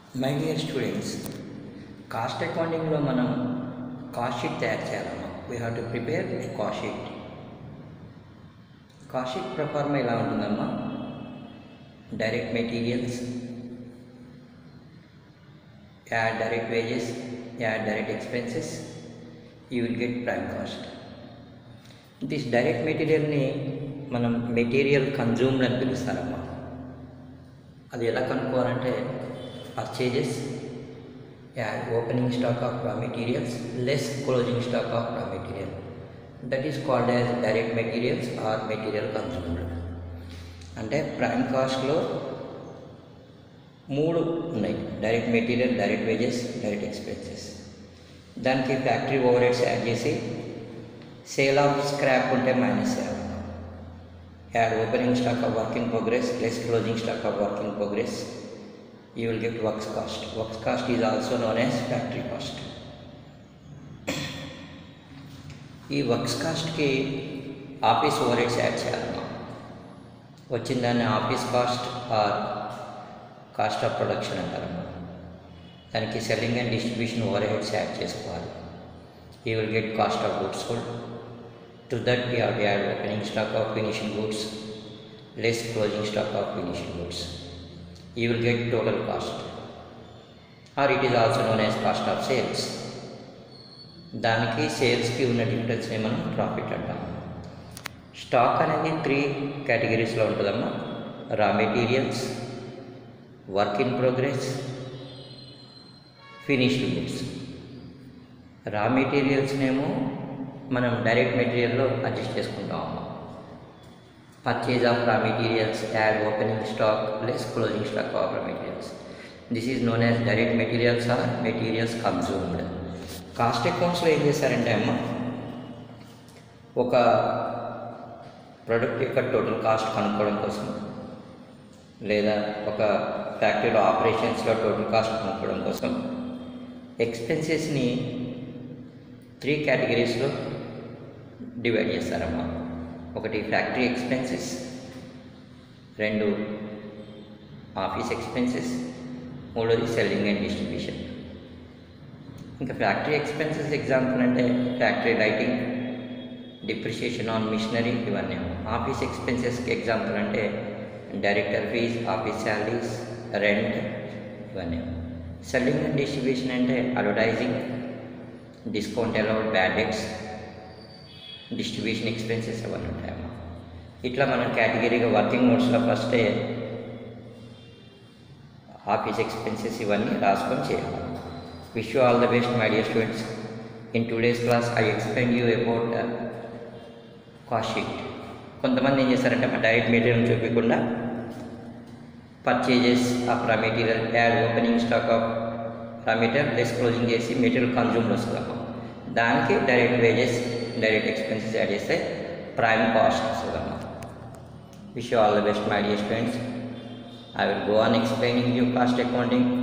my dear students cost అకౌంటింగ్లో మనం cost sheet తయారు చేయాలమ్మా we have to prepare a cost sheet cost sheet ప్రకారం ఎలా ఉంటుందమ్మా direct materials add direct wages add direct expenses you will get prime cost this direct మెటీరియల్ని మనం material consumed అని పిలుస్తారమ్మా అది ఎలా కనుక్కోవాలంటే purchases add opening stock of raw materials less closing stock of raw material that is called as direct materials or material consumed అంటే prime కాస్ట్లో మూడు ఉన్నాయి direct material direct wages direct expenses దానికి ఫ్యాక్టరీ ఓవర్ హెడ్స్ యాడ్ చేసి sale of scrap ఉంటే minus చేయాలి add opening stock of work in progress less closing stock of work in progress you will get works cost works cost is also known as factory cost ఈ works కాస్ట్కి office overheads add చేయాలమ్మా వచ్చిన దాన్ని office cost or cost of production అంటారమ్మా దానికి selling and distribution overheads add చేసుకోవాలి you will get cost of goods sold to that you have add opening stock of finishing goods less closing stock of finishing goods you will get total cost or it is also known as cost of sales దానికి సేల్స్కి ఉన్న డిఫరెన్స్ని మనం profit అంటాం stock అనేది three కేటగిరీస్లో ఉంటుందమ్మా raw materials work in progress finished goods raw మెటీరియల్స్నేమో మనం డైరెక్ట్ మెటీరియల్లో అడ్జస్ట్ చేసుకుంటాం అమ్మా purchase of raw materials add opening stock less closing stock of raw materials this is known as direct materials or materials consumed cost అకౌంట్స్లో ఏం చేశారంటే అమ్మ ఒక ప్రొడక్ట్ యొక్క టోటల్ కాస్ట్ కనుక్కోవడం కోసం లేదా ఒక ఫ్యాక్టరీలో ఆపరేషన్స్లో టోటల్ కాస్ట్ కనుక్కోవడం కోసం ఎక్స్పెన్సెస్ని త్రీ కేటగిరీస్లో డివైడ్ చేస్తారమ్మా ఒకటి ఫ్యాక్టరీ ఎక్స్పెన్సెస్ రెండు ఆఫీస్ ఎక్స్పెన్సెస్ మూడోది సెల్లింగ్ అండ్ డిస్ట్రిబ్యూషన్ ఇంకా ఫ్యాక్టరీ ఎక్స్పెన్సెస్ ఎగ్జాంపుల్ అంటే factory lighting depreciation on machinery ఇవన్నీ ఆఫీస్ ఎక్స్పెన్సెస్కి ఎగ్జాంపుల్ అంటే director fees office salaries rent ఇవన్నీ సెల్లింగ్ అండ్ డిస్ట్రిబ్యూషన్ అంటే advertising discount allowed bad debts distribution expenses అవన్నీ ఉంటాయమ్మా ఇట్లా మనం కేటగిరీగా వర్కింగ్ నోట్స్లో ఫస్టే ఆఫీస్ ఎక్స్పెన్సెస్ ఇవన్నీ రాసుకొని చేయాలి wish you all the best my dear students in today's class I explain you about cost sheet కొంతమంది ఏం చేస్తారంటే మా డైరెక్ట్ మెటీరియల్ చూపించకుండా purchases of raw material add opening stock of raw material less closing చేసి material consumed వస్తుందమ్మా దానికి direct wages direct expenses add చేస్తే prime cost వస్తుందమ్మా wish you all the best my dear students I will go on explaining you cost accounting